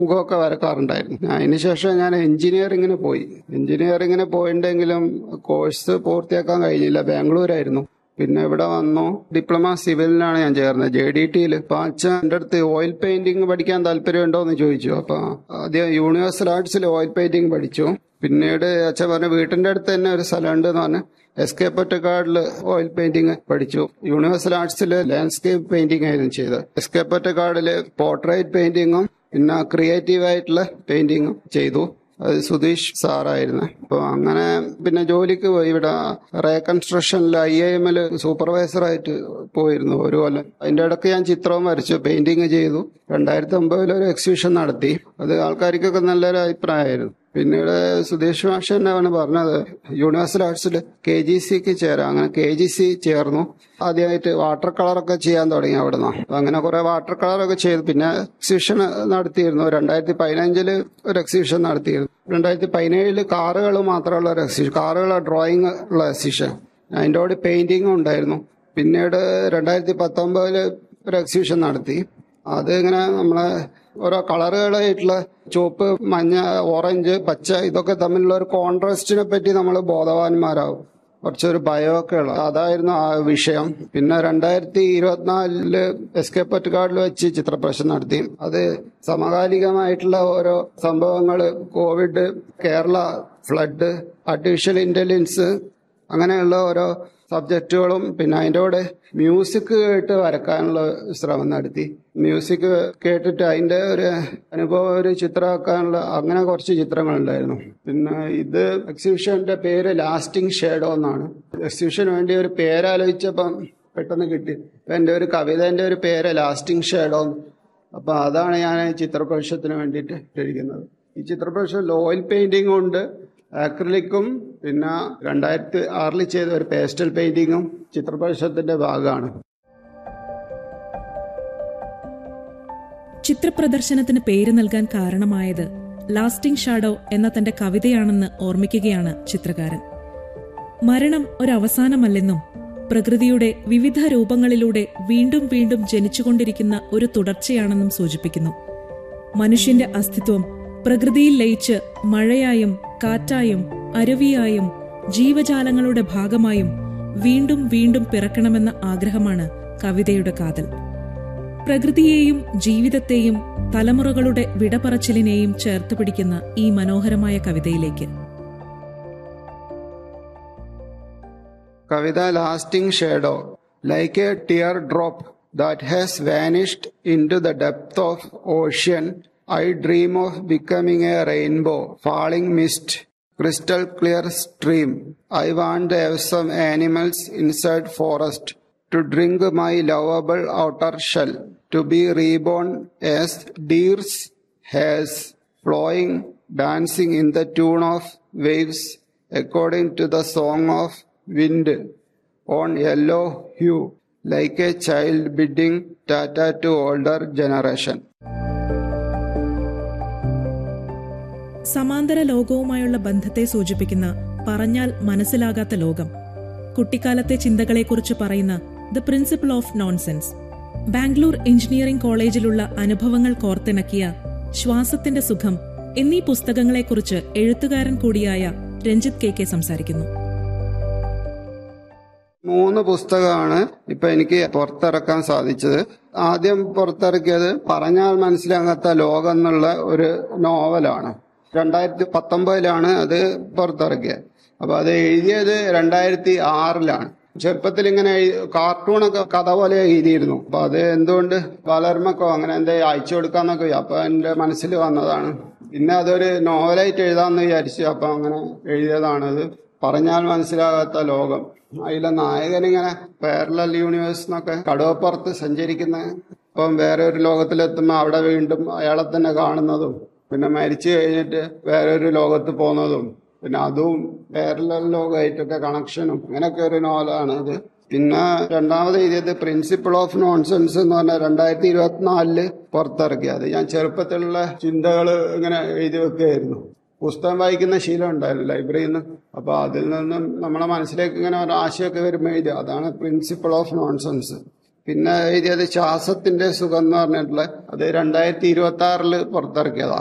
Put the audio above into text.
മുഖമൊക്കെ വരക്കാറുണ്ടായിരുന്നു ഞാൻ അതിന് ശേഷം ഞാൻ എഞ്ചിനീയറിങ്ങിന് പോയി എഞ്ചിനീയറിങ്ങിന് പോയിട്ടുണ്ടെങ്കിലും കോഴ്സ് പൂർത്തിയാക്കാൻ കഴിഞ്ഞില്ല ബാംഗ്ലൂരായിരുന്നു പിന്നെ ഇവിടെ വന്നു ഡിപ്ലോമ സിവിലിനാണ് ഞാൻ ചേർന്നത് ജെ ഡി ടിയിൽ അപ്പൊ അച്ഛൻ എൻ്റെ അടുത്ത് ഓയിൽ പെയിന്റിംഗ് പഠിക്കാൻ താല്പര്യമുണ്ടോ എന്ന് ചോദിച്ചു അപ്പൊ ആദ്യം യൂണിവേഴ്സൽ ആർട്സിൽ ഓയിൽ പെയിന്റിംഗ് പഠിച്ചു പിന്നീട് അച്ഛൻ പറഞ്ഞു വീട്ടിന്റെ അടുത്ത് തന്നെ ഒരു സ്ഥലമുണ്ട് എന്ന് പറഞ്ഞ് എസ് കെ പൊറ്റക്കാടിൽ ഓയിൽ പെയിന്റിംഗ് പഠിച്ചു യൂണിവേഴ്സൽ ആർട്സിൽ ലാൻഡ്സ്കേപ്പ് പെയിന്റിംഗ് ആയിരുന്നു ചെയ്തത് എസ് കെ പൊറ്റക്കാടില് പോർട്രേറ്റ് പെയിന്റിങ്ങും പിന്നെ ക്രിയേറ്റീവ് ആയിട്ടുള്ള പെയിന്റിങ്ങും ചെയ്തു അത് സുധീഷ് സാറായിരുന്നു അപ്പൊ അങ്ങനെ പിന്നെ ജോലിക്ക് പോയി ഇവിടെ റീകൺസ്ട്രക്ഷനിൽ ഐ ഐ എമ്മിൽ സൂപ്പർവൈസറായിട്ട് പോയിരുന്നു ഒരു കൊല്ലം അതിന്റെ ഇടയ്ക്ക് ഞാൻ ചിത്രവും വരച്ചു പെയിന്റിങ് ചെയ്തു രണ്ടായിരത്തി ഒമ്പതിൽ ഒരു എക്സിബിഷൻ നടത്തി അത് ആൾക്കാർക്കൊക്കെ നല്ലൊരു അഭിപ്രായമായിരുന്നു പിന്നീട് സുധീഷ് മാഷ് തന്നെയാണ് പറഞ്ഞത് യൂണിവേഴ്സൽ ആർട്സിൽ കെ ജി സിക്ക് ചേരാം അങ്ങനെ കെ ജി സി ചേർന്നു ആദ്യമായിട്ട് വാട്ടർ കളറൊക്കെ ചെയ്യാൻ തുടങ്ങി അവിടുന്ന് അപ്പൊ അങ്ങനെ കുറെ വാട്ടർ കളറൊക്കെ ചെയ്തു പിന്നെ എക്സിബിഷൻ നടത്തിയിരുന്നു രണ്ടായിരത്തി പതിനഞ്ചില് ഒരു എക്സിബിഷൻ നടത്തിയിരുന്നു രണ്ടായിരത്തി പതിനേഴില് കാറുകൾ മാത്രമുള്ള ഒരു എക്സിബിഷൻ കാറുകളെ ഡ്രോയിങ് ഉള്ള എക്സിബിഷൻ അതിൻ്റെ കൂടെ പെയിന്റിങ്ങും ഉണ്ടായിരുന്നു പിന്നീട് രണ്ടായിരത്തി പത്തൊമ്പതില് ഒരു എക്സിബിഷൻ നടത്തി അത് ഇങ്ങനെ നമ്മളെ ഓരോ കളറുകളായിട്ടുള്ള ചുവപ്പ് മഞ്ഞ ഓറഞ്ച് പച്ച ഇതൊക്കെ തമ്മിലുള്ള ഒരു കോൺട്രാസ്റ്റിനെ പറ്റി നമ്മൾ ബോധവാന്മാരാകും കുറച്ചൊരു ഭയമൊക്കെ ഉള്ള അതായിരുന്നു ആ വിഷയം പിന്നെ രണ്ടായിരത്തി ഇരുപത്തിനാലില് എസ് കെ പൊറ്റുകാടിൽ വെച്ച് ചിത്രപ്രദർശനം നടത്തി അത് സമകാലികമായിട്ടുള്ള ഓരോ സംഭവങ്ങൾ covid Kerala flood artificial intelligence അങ്ങനെയുള്ള ഓരോ സബ്ജക്റ്റുകളും പിന്നെ അതിൻ്റെ കൂടെ മ്യൂസിക് കേട്ട് വരക്കാനുള്ള ശ്രമം നടത്തി മ്യൂസിക് കേട്ടിട്ട് അതിൻ്റെ ഒരു അനുഭവം ഒരു ചിത്രമാക്കാനുള്ള അങ്ങനെ കുറച്ച് ചിത്രങ്ങളുണ്ടായിരുന്നു പിന്നെ ഇത് എക്സിബിഷന്റെ പേര് ലാസ്റ്റിംഗ് ഷേഡോ എന്നാണ് എക്സിബിഷന് വേണ്ടി ഒരു പേരാലോചിച്ചപ്പം പെട്ടെന്ന് കിട്ടി അപ്പൊ എൻ്റെ ഒരു കവിതേൻ്റെ ഒരു പേര് ലാസ്റ്റിംഗ് ഷേഡോ അപ്പൊ അതാണ് ഞാൻ ചിത്രപ്രദർശനത്തിന് വേണ്ടിയിട്ട് ഇട്ടിരിക്കുന്നത് ഈ ചിത്രപ്രദർശനം ഓയിൽ പെയിന്റിംഗും ഉണ്ട് ആക്രിലിക്കും പിന്നെ രണ്ടായിരത്തി ആറിൽ ചെയ്ത ഒരു പേസ്റ്റൽ പെയിന്റിങ്ങും ചിത്രപ്രദർശനത്തിന്റെ ഭാഗമാണ് ചിത്രപ്രദർശനത്തിന് പേര് നൽകാൻ കാരണമായത് ലാസ്റ്റിംഗ് ഷാഡോ എന്ന തന്റെ കവിതയാണെന്ന് ഓർമ്മിക്കുകയാണ് ചിത്രകാരൻ മരണം ഒരവസാനമല്ലെന്നും പ്രകൃതിയുടെ വിവിധ രൂപങ്ങളിലൂടെ വീണ്ടും വീണ്ടും ജനിച്ചുകൊണ്ടിരിക്കുന്ന ഒരു തുടർച്ചയാണെന്നും സൂചിപ്പിക്കുന്നു മനുഷ്യന്റെ അസ്തിത്വം പ്രകൃതിയിൽ ലയിച്ച് മഴയായും കാറ്റായും അരുവിയായും ജീവജാലങ്ങളുടെ ഭാഗമായും വീണ്ടും വീണ്ടും പിറക്കണമെന്ന ആഗ്രഹമാണ് കവിതയുടെ കാതൽ പ്രകൃതിയെയും ജീവിതത്തെയും തലമുറകളുടെ വിടപറച്ചിലിനെയും ചേർത്ത് പിടിക്കുന്ന ഈ മനോഹരമായ കവിതയിലേക്ക് കവിത lasting shadow like a tear drop that has vanished in to the depth of ocean I dream of becoming a rainbow falling mist crystal clear stream. I want to have some animals inside forest to drink my lovable outer shell, to be reborn as deers has flowing, dancing in the tune of waves, according to the song of wind on yellow hue, like a child bidding tata to older generation. സമാന്തര ലോകവുമായുള്ള ബന്ധത്തെ സൂചിപ്പിക്കുന്ന പറഞ്ഞാൽ മനസ്സിലാകാത്ത ലോകം കുട്ടിക്കാലത്തെ ചിന്തകളെക്കുറിച്ച് പറയുന്ന the principle of nonsense Bangalore engineering കോളേജിലുള്ള അനുഭവങ്ങൾ കോർത്തിണക്കിയ ശ്വാസത്തിന്റെ സുഖം എന്നീ പുസ്തകങ്ങളെക്കുറിച്ച് എഴുത്തുകാരൻ കൂടിയായ രഞ്ജിത്ത് കെ കെ സംസാരിക്കുന്നു മൂന്ന് പുസ്തകമാണ് ഇപ്പൊ എനിക്ക് പുറത്തിറക്കാൻ സാധിച്ചത് ആദ്യം പുറത്തിറക്കിയത് പറഞ്ഞാൽ മനസ്സിലാകാത്ത ലോകം എന്നുള്ള ഒരു നോവലാണ് രണ്ടായിരത്തി പത്തൊമ്പതിലാണ് അത് പുറത്തിറക്കിയത് അപ്പൊ അത് എഴുതിയത് രണ്ടായിരത്തി ആറിലാണ് ചെറുപ്പത്തിൽ ഇങ്ങനെ എഴു- കാർട്ടൂണൊക്കെ കഥ പോലെ എഴുതിയിരുന്നു അപ്പൊ അത് എന്തുകൊണ്ട് വളർമക്കോ അങ്ങനെ എന്താ അയച്ചു കൊടുക്കാന്നൊക്കെ വിചാ- അപ്പൊ എന്റെ മനസ്സിൽ വന്നതാണ് പിന്നെ അതൊരു നോവലായിട്ട് എഴുതാമെന്ന് വിചാരിച്ചു അപ്പൊ അങ്ങനെ എഴുതിയതാണത് പറഞ്ഞാൽ മനസ്സിലാകാത്ത ലോകം അതിലെ നായകനിങ്ങനെ പാരലൽ യൂണിവേഴ്സ് എന്നൊക്കെ കടുവപ്പുറത്ത് സഞ്ചരിക്കുന്ന ഇപ്പം വേറെ ഒരു ലോകത്തിലെത്തുമ്പോൾ അവിടെ വീണ്ടും അയാളെ തന്നെ കാണുന്നതും പിന്നെ മരിച്ചു കഴിഞ്ഞിട്ട് വേറെ ഒരു ലോകത്ത് പോകുന്നതും പിന്നെ അതും പാരലൽ ലോകമായിട്ടൊക്കെ കണക്ഷനും അങ്ങനെയൊക്കെ ഒരു നോവലാണ് ഇത് പിന്നെ രണ്ടാമത് എഴുതിയത് പ്രിൻസിപ്പിൾ ഓഫ് നോൺസെൻസ് എന്ന് പറഞ്ഞ രണ്ടായിരത്തി ഇരുപത്തിനാലില് പുറത്തിറക്കിയത് ഞാൻ ചെറുപ്പത്തിലുള്ള ചിന്തകൾ ഇങ്ങനെ എഴുതി വെക്കുകയായിരുന്നു പുസ്തകം വായിക്കുന്ന ശീലം ഉണ്ടായിരുന്നു ലൈബ്രറിയിൽ നിന്ന് അപ്പൊ അതിൽ നിന്നും നമ്മളെ മനസ്സിലേക്ക് ഇങ്ങനെ ഒരു ആശയമൊക്കെ വരുമ്പോൾ എഴുതി അതാണ് പ്രിൻസിപ്പിൾ ഓഫ് നോൺസെൻസ് പിന്നെ എഴുതിയത് ശ്വാസത്തിന്റെ സുഖം എന്ന് പറഞ്ഞിട്ടുള്ള അത് രണ്ടായിരത്തി ഇരുപത്തി ആറില് പുറത്തിറക്കിയതാ